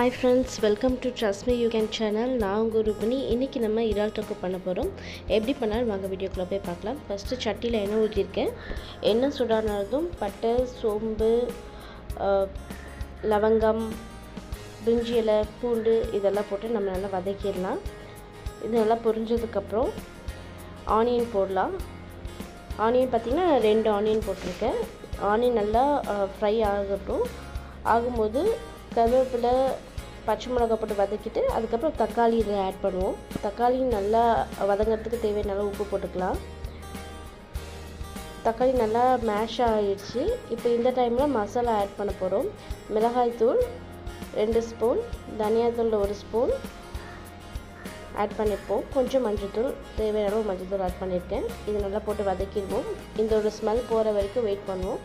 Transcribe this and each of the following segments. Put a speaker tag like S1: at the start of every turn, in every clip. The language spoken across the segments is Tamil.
S1: hi friends welcome to trust me you can channel நான் உங்கள் ரூபினி இன்றைக்கி நம்ம இறால் தொக்கு பண்ண போகிறோம் எப்படி பண்ணாலும் வாங்க வீடியோக்குள்ளே போய் பார்க்கலாம் ஃபஸ்ட்டு சட்டியில் எண்ணெய் ஊற்றிருக்கேன் எண்ணெய் சுடானதும் பட்டை சோம்பு அஹ், லவங்கம் பிரிஞ்சி இலை பூண்டு இதெல்லாம் போட்டு நம்ம நல்லா வதக்கிடலாம் இது நல்லா பொரிஞ்சதுக்கப்புறம் ஆனியன் போடலாம் ஆனியன் பார்த்திங்கன்னா ரெண்டு ஆனியன் போட்டிருக்கேன் ஆனியன் நல்லா ஃப்ரை ஆகட்டும் ஆகும்போது கருவேப்பிலை பச்சை மிளகா போட்டு வதக்கிட்டு அதுக்கப்புறம் தக்காளி இதில் ஆட் பண்ணுவோம் தக்காளி நல்லா வதங்கிறதுக்கு தேவையான அளவு உப்பு போட்டுக்கலாம் தக்காளி நல்லா மேஷ் ஆகிடுச்சு இப்போ இந்த டைமில் மசாலா ஆட் பண்ண போகிறோம் மிளகாய்த்தூள் ரெண்டு ஸ்பூன் தனியாத்தூள் ஒரு ஸ்பூன் ஆட் பண்ணியிருப்போம் கொஞ்சம் மஞ்சள்தூள் தேவையான அளவு மஞ்சள்தூள் ஆட் பண்ணியிருக்கேன் இது நல்லா போட்டு வதக்கிடுவோம் இந்த ஒரு ஸ்மெல் போகிற வரைக்கும் வெயிட் பண்ணுவோம்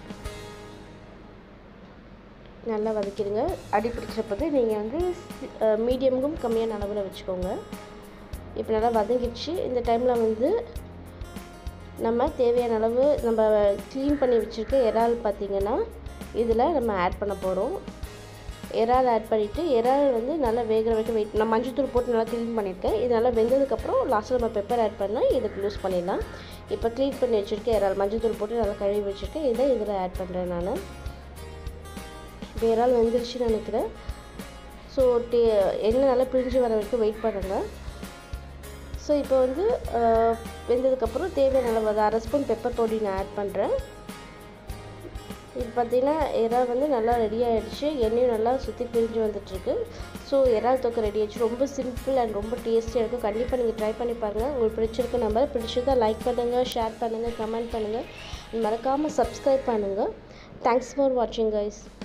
S1: நல்லா வதக்கிடுங்க அடி பிடிச்சப்போது நீங்கள் வந்து மீடியமுக்கும் கம்மியான அளவில் வச்சுக்கோங்க இப்போ நல்லா வதங்கிடுச்சு இந்த டைமில் வந்து நம்ம தேவையான அளவு நம்ம க்ளீன் பண்ணி வச்சுருக்க இறால் பார்த்திங்கன்னா இதில் நம்ம ஆட் பண்ண போகிறோம் இறால் ஆட் பண்ணிவிட்டு இறால் வந்து நல்லா வேகிற வரைக்கும் வெயிட் நான் மஞ்சத்தூள் போட்டு நல்லா க்ளீன் பண்ணியிருக்கேன் இது நல்லா வெந்ததுக்கப்புறம் லாஸ்ட்டில் நம்ம பெப்பர் ஆட் பண்ணால் இதுக்கு யூஸ் பண்ணிடலாம் இப்போ க்ளீன் பண்ணி வச்சுருக்கேன் இறால் மஞ்சத்தூள் போட்டு நல்லா கழுவி வச்சுருக்கேன் இதை இதில் ஆட் பண்ணுறேன் நான் இப்போ இறால் வெந்துருச்சுன்னு நினைக்கிறேன் ஸோ டே எண்ணெய் நல்லா பிரிஞ்சு வர வரைக்கும் வெயிட் பண்ணுங்கள் ஸோ இப்போ வந்து அஹ், வெந்ததுக்கப்புறம் தேவையான அளவு அது அரை ஸ்பூன் பெப்பர் பொடி நான் ஆட் பண்ணுறேன் இது பார்த்திங்கன்னா இறால் வந்து நல்லா ரெடி ஆகிடுச்சு எண்ணெயும் நல்லா சுற்றி பிரிஞ்சு வந்துட்டுருக்கு ஸோ இறால் தொக்கு ரெடி ஆயிடுச்சு ரொம்ப சிம்பிள் அண்ட் ரொம்ப டேஸ்டியாக இருக்கும் கண்டிப்பாக நீங்கள் ட்ரை பண்ணி பாருங்கள் உங்களுக்கு பிடிச்சிருக்கு நம்பர் பிடிச்சதா லைக் பண்ணுங்கள் ஷேர் பண்ணுங்கள் கமெண்ட் பண்ணுங்கள் மறக்காமல் சப்ஸ்கிரைப் பண்ணுங்கள் தேங்க்ஸ் ஃபார் வாட்சிங் கைஸ்